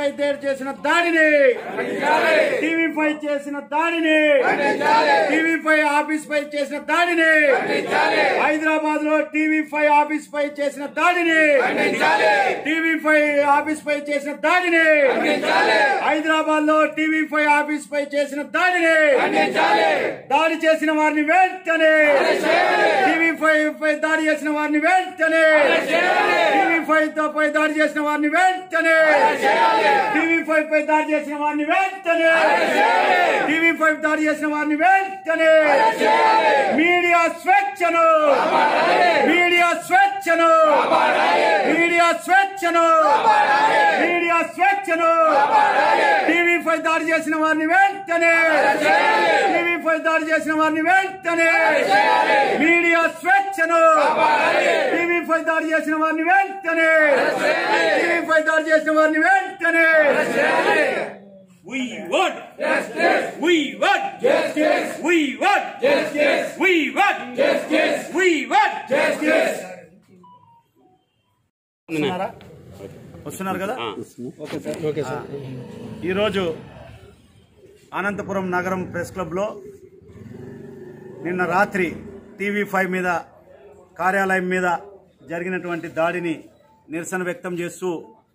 పై దేడి చేసిన దాడిని టీవీ పై చేసిన దాడిని టీవీ పై ఆఫీస్ పై చేసిన దాడిని హైదరాబాద్ లో టీవీ పై ఆఫీస్ పై చేసిన దాడిని టీవీ పై ఆఫీస్ పై చేసిన దాడిని హైదరాబాద్ లో టీవీ పై ఆఫీస్ పై చేసిన దాడిని దాడి చేసిన వారిని వెంటనే టీవీ ఫైవ్ పై దాడి చేసిన వారిని వెంటనే టీవీ ఫైవ్ తో పై దాడి చేసిన వారిని వెంటనే టీవీ ఫైవ్ పై దాడి చేసిన వారిని వెంటనే టీవీ ఫైవ్ దాడి చేసిన వారిని వెంటనే మీడియా స్వేచ్ఛను మీడియా స్వేచ్ఛను మీడియా స్వేచ్ఛను మీడియా స్వేచ్ఛను టీవీ పై దాడి చేసిన వారిని వెంటనే టీవీ పై దాడి చేసిన వారిని వెంటనే మీడియా స్వేచ్ఛను టీవీ పై దాడి చేసిన వారిని వెంటనే టీవీ పై దాడి చేసిన వారిని వెంటనే We want justice. We want justice. We want justice. We want justice. We want justice. వస్తున్నారా వస్తున్నారు కదా ఈరోజు అనంతపురం నగరం ప్రెస్ క్లబ్లో నిన్న రాత్రి టీవీ ఫైవ్ మీద కార్యాలయం మీద జరిగినటువంటి దాడిని నిరసన వ్యక్తం చేస్తూ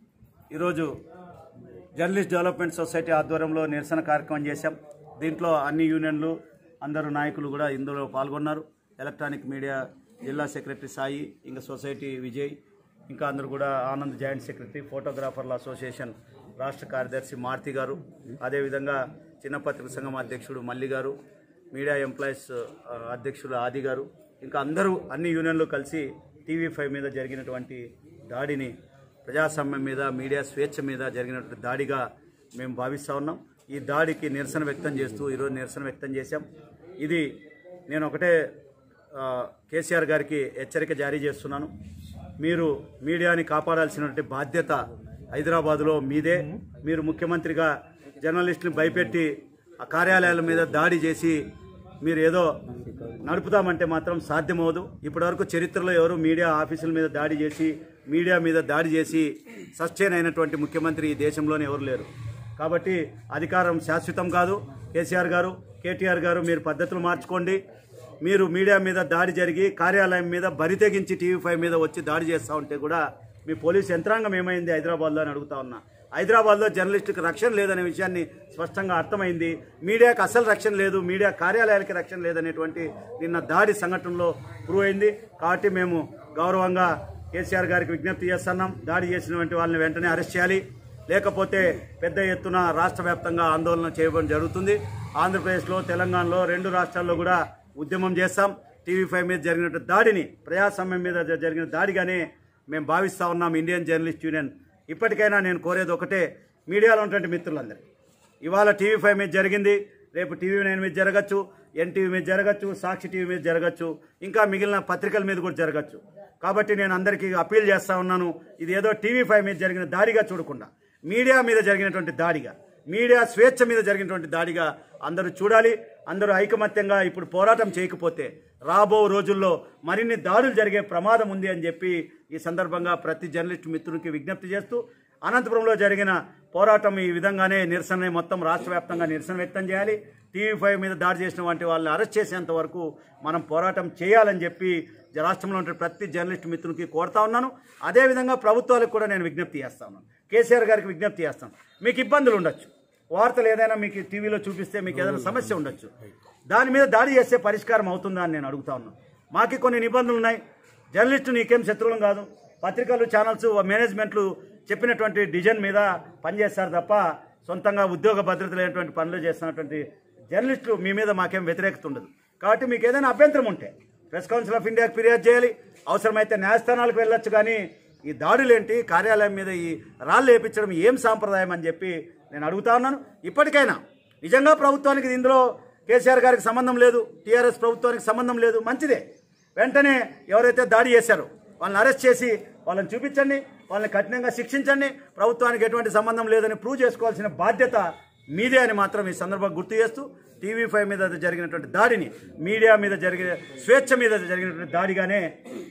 ఈరోజు జర్నలిస్ట్ డెవలప్మెంట్ సొసైటీ ఆధ్వర్యంలో నిరసన కార్యక్రమం చేశాం దీంట్లో అన్ని యూనియన్లు అందరూ నాయకులు కూడా ఇందులో పాల్గొన్నారు ఎలక్ట్రానిక్ మీడియా జిల్లా సెక్రటరీ సాయి ఇంకా సొసైటీ విజయ్ ఇంకా అందరూ కూడా ఆనంద్ జాయింట్ సెక్రటరీ ఫోటోగ్రాఫర్ల అసోసియేషన్ రాష్ట్ర కార్యదర్శి మారుతి గారు అదేవిధంగా చిన్న పత్రిక సంఘం అధ్యక్షుడు మల్లి గారు మీడియా ఎంప్లాయీస్ ఆ, అధ్యక్షుడు ఆది గారు ఇంకా అందరూ అన్ని యూనియన్లు కలిసి టీవీ ఫైవ్ మీద జరిగినటువంటి దాడిని ప్రజాస్వామ్యం మీద మీడియా స్వేచ్ఛ మీద జరిగినటువంటి దాడిగా మేము భావిస్తూ ఉన్నాం ఈ దాడికి నిరసన వ్యక్తం చేస్తూ ఈరోజు నిరసన వ్యక్తం చేశాం ఇది నేను ఒకటే ఆ, కేసీఆర్ గారికి హెచ్చరిక జారీ చేస్తున్నాను మీరు మీడియాని కాపాడాల్సినటువంటి బాధ్యత హైదరాబాదులో మీదే మీరు ముఖ్యమంత్రిగా జర్నలిస్టుని భయపెట్టి ఆ కార్యాలయాల మీద దాడి చేసి మీరు ఏదో నడుపుతామంటే మాత్రం సాధ్యమవదు ఇప్పటివరకు చరిత్రలో ఎవరు మీడియా ఆఫీసుల మీద దాడి చేసి మీడియా మీద దాడి చేసి సస్టైన్ అయినటువంటి ముఖ్యమంత్రి ఈ దేశంలోనే ఎవరు లేరు కాబట్టి అధికారం శాశ్వతం కాదు కేసీఆర్ గారు కేటీఆర్ గారు మీరు పద్ధతులు మార్చుకోండి మీరు మీడియా మీద దాడి జరిగి కార్యాలయం మీద బరి తెగించి టీవీ ఫైవ్ మీద వచ్చి దాడి చేస్తూ ఉంటే కూడా మీ పోలీస్ యంత్రాంగం ఏమైంది హైదరాబాద్లో అని అడుగుతా ఉన్నా హైదరాబాద్లో జర్నలిస్టులకు రక్షణ లేదనే విషయాన్ని స్పష్టంగా అర్థమైంది మీడియాకు అసలు రక్షణ లేదు మీడియా కార్యాలయాలకి రక్షణ లేదనేటువంటి నిన్న దాడి సంఘటనలో ప్రూవ్ అయింది కాబట్టి మేము గౌరవంగా కేసీఆర్ గారికి విజ్ఞప్తి చేస్తున్నాం దాడి చేసినటువంటి వాళ్ళని వెంటనే అరెస్ట్ చేయాలి లేకపోతే పెద్ద ఎత్తున రాష్ట్ర వ్యాప్తంగా ఆందోళన చేయడం జరుగుతుంది ఆంధ్రప్రదేశ్లో తెలంగాణలో రెండు రాష్ట్రాల్లో కూడా ఉద్యమం చేస్తాం టీవీ ఫైవ్ మీద జరిగినట్టు దాడిని ప్రజాస్వామ్యం మీద జ- జరిగిన దాడిగానే మేము భావిస్తా ఉన్నాం ఇండియన్ జర్నలిస్ట్ యూనియన్ ఇప్పటికైనా నేను కోరేది ఒకటే మీడియాలో ఉన్నటువంటి మిత్రులందరూ ఇవాళ టీవీ ఫైవ్ మీద జరిగింది రేపు టీవీ నైన్ మీద జరగచ్చు ఎన్టీవీ మీద జరగచ్చు సాక్షి టీవీ మీద జరగచ్చు ఇంకా మిగిలిన పత్రికల మీద కూడా జరగచ్చు కాబట్టి నేను అందరికీ అప్పీల్ చేస్తా ఉన్నాను ఇది ఏదో టీవీ ఫైవ్ మీద జరిగిన దాడిగా చూడకుండా మీడియా మీద జరిగినటువంటి దాడిగా మీడియా స్వేచ్ఛ మీద జరిగినటువంటి దాడిగా అందరూ చూడాలి అందరూ ఐకమత్యంగా ఇప్పుడు పోరాటం చేయకపోతే రాబో రోజుల్లో మరిన్ని దాడులు జరిగే ప్రమాదం ఉంది అని చెప్పి ఈ సందర్భంగా ప్రతి జర్నలిస్ట్ మిత్రునికి విజ్ఞప్తి చేస్తూ అనంతపురంలో జరిగిన పోరాటం ఈ విధంగానే నిరసన మొత్తం రాష్ట్ర వ్యాప్తంగా నిరసన వ్యక్తం చేయాలి టీవీ ఫైవ్ మీద దాడి చేసిన వంటి వాళ్ళని అరెస్ట్ చేసేంత వరకు మనం పోరాటం చేయాలని చెప్పి రాష్ట్రంలో ఉండే ప్రతి జర్నలిస్ట్ మిత్రునికి కోరుతా ఉన్నాను అదేవిధంగా ప్రభుత్వాలకు కూడా నేను విజ్ఞప్తి చేస్తా ఉన్నాను కేసీఆర్ గారికి విజ్ఞప్తి చేస్తాను మీకు ఇబ్బందులు ఉండొచ్చు వార్తలు ఏదైనా మీకు టీవీలో చూపిస్తే మీకు ఏదైనా సమస్య ఉండొచ్చు దాని మీద దాడి చేస్తే పరిష్కారం అవుతుందా అని నేను అడుగుతా ఉన్నాను మాకి కొన్ని నిబంధనలు ఉన్నాయి జర్నలిస్టు నీకేం శత్రువులం కాదు పత్రికలు ఛానల్స్ మేనేజ్మెంట్లు చెప్పినటువంటి డిజైన్ మీద పనిచేస్తారు తప్ప సొంతంగా ఉద్యోగ భద్రత లేనటువంటి పనులు చేస్తున్నటువంటి జర్నలిస్టులు మీ మీద మాకేం వ్యతిరేకత ఉండదు కాబట్టి మీకు ఏదైనా అభ్యంతరం ఉంటే ప్రెస్ కౌన్సిల్ ఆఫ్ ఇండియాకి ఫిర్యాదు చేయాలి అవసరమైతే న్యాయస్థానాలకు వెళ్ళొచ్చు కానీ ఈ దాడులేంటి కార్యాలయం మీద ఈ రాళ్ళు వేయించడం ఏం సాంప్రదాయం అని చెప్పి నేను అడుగుతా ఉన్నాను ఇప్పటికైనా నిజంగా ప్రభుత్వానికి ఇందులో కేసీఆర్ గారికి సంబంధం లేదు టీఆర్ఎస్ ప్రభుత్వానికి సంబంధం లేదు మంచిదే వెంటనే ఎవరైతే దాడి చేశారో వాళ్ళని అరెస్ట్ చేసి వాళ్ళని చూపించండి వాళ్ళని కఠినంగా శిక్షించండి ప్రభుత్వానికి ఎటువంటి సంబంధం లేదని ప్రూవ్ చేసుకోవాల్సిన బాధ్యత మీదే అని మాత్రం ఈ సందర్భంగా గుర్తు చేస్తూ టీవీ ఫైవ్ మీద జరిగినటువంటి దాడిని మీడియా మీద జరిగిన స్వేచ్ఛ మీద జరిగినటువంటి దాడిగానే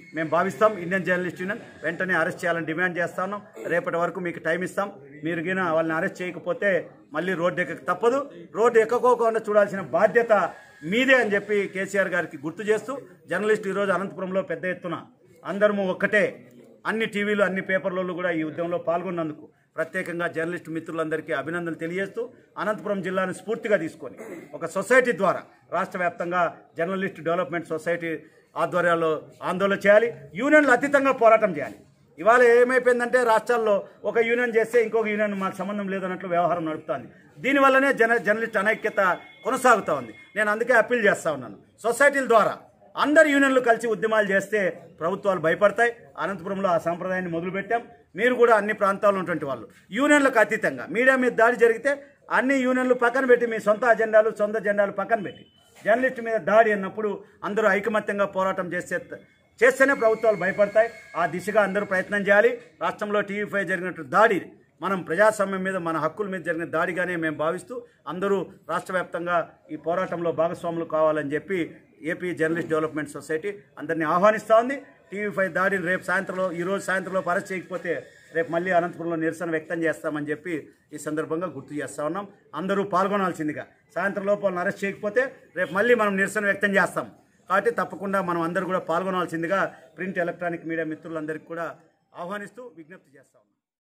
మేము భావిస్తాం ఇండియన్ జర్నలిస్ట్ యూనియన్ వెంటనే అరెస్ట్ చేయాలని డిమాండ్ చేస్తా ఉన్నాం రేపటి వరకు మీకు టైం ఇస్తాం మీరు గిన వాళ్ళని అరెస్ట్ చేయకపోతే మళ్ళీ రోడ్డు ఎక్కక తప్పదు రోడ్డు ఎక్కకోకుండా చూడాల్సిన బాధ్యత మీదే అని చెప్పి కేసీఆర్ గారికి గుర్తు చేస్తూ జర్నలిస్ట్ ఈరోజు అనంతపురంలో పెద్ద ఎత్తున అందరము ఒక్కటే అన్ని టీవీలు అన్ని పేపర్లలో కూడా ఈ ఉద్యమంలో పాల్గొన్నందుకు ప్రత్యేకంగా జర్నలిస్టు మిత్రులందరికీ అభినందనలు తెలియజేస్తూ అనంతపురం జిల్లాను స్ఫూర్తిగా తీసుకొని ఒక సొసైటీ ద్వారా రాష్ట్ర వ్యాప్తంగా జర్నలిస్ట్ డెవలప్మెంట్ సొసైటీ ఆధ్వర్యాల్లో ఆందోళన చేయాలి యూనియన్లు అతీతంగా పోరాటం చేయాలి ఇవాళ ఏమైపోయిందంటే రాష్ట్రాల్లో ఒక యూనియన్ చేస్తే ఇంకొక యూనియన్ మాకు సంబంధం లేదన్నట్లు వ్యవహారం నడుపుతోంది దీనివల్లనే జన జర్నలిస్ట్ అనైక్యత కొనసాగుతూ ఉంది నేను అందుకే అప్పీల్ చేస్తా ఉన్నాను సొసైటీల ద్వారా అందరు యూనియన్లు కలిసి ఉద్యమాలు చేస్తే ప్రభుత్వాలు భయపడతాయి అనంతపురంలో ఆ సాంప్రదాయాన్ని మొదలుపెట్టాం మీరు కూడా అన్ని ప్రాంతాల్లో ఉన్నటువంటి వాళ్ళు యూనియన్లకు అతీతంగా మీడియా మీద దాడి జరిగితే అన్ని యూనియన్లు పక్కన పెట్టి మీ సొంత అజెండాలు సొంత జెండాలు పక్కన పెట్టి జర్నలిస్ట్ మీద దాడి అన్నప్పుడు అందరూ ఐకమత్యంగా పోరాటం చేస్తే చేస్తేనే ప్రభుత్వాలు భయపడతాయి ఆ దిశగా అందరూ ప్రయత్నం చేయాలి రాష్ట్రంలో టీవీపై జరిగినట్టు దాడి మనం ప్రజాస్వామ్యం మీద మన హక్కుల మీద జరిగిన దాడిగానే మేము భావిస్తూ అందరూ రాష్ట్ర వ్యాప్తంగా ఈ పోరాటంలో భాగస్వాములు కావాలని చెప్పి ఏపీ జర్నలిస్ట్ డెవలప్మెంట్ సొసైటీ అందరినీ ఆహ్వానిస్తూ ఉంది టీవీ ఫైవ్ దాడిని రేపు సాయంత్రంలో ఈ రోజు సాయంత్రంలో అరెస్ట్ చేయకపోతే రేపు మళ్ళీ అనంతపురంలో నిరసన వ్యక్తం చేస్తామని చెప్పి ఈ సందర్భంగా గుర్తు చేస్తా ఉన్నాం అందరూ పాల్గొనాల్సిందిగా సాయంత్రం లోపల అరెస్ట్ చేయకపోతే రేపు మళ్ళీ మనం నిరసన వ్యక్తం చేస్తాం కాబట్టి తప్పకుండా మనం అందరూ కూడా పాల్గొనాల్సిందిగా ప్రింట్ ఎలక్ట్రానిక్ మీడియా మిత్రులందరికీ కూడా ఆహ్వానిస్తూ విజ్ఞప్తి చేస్తా ఉన్నాం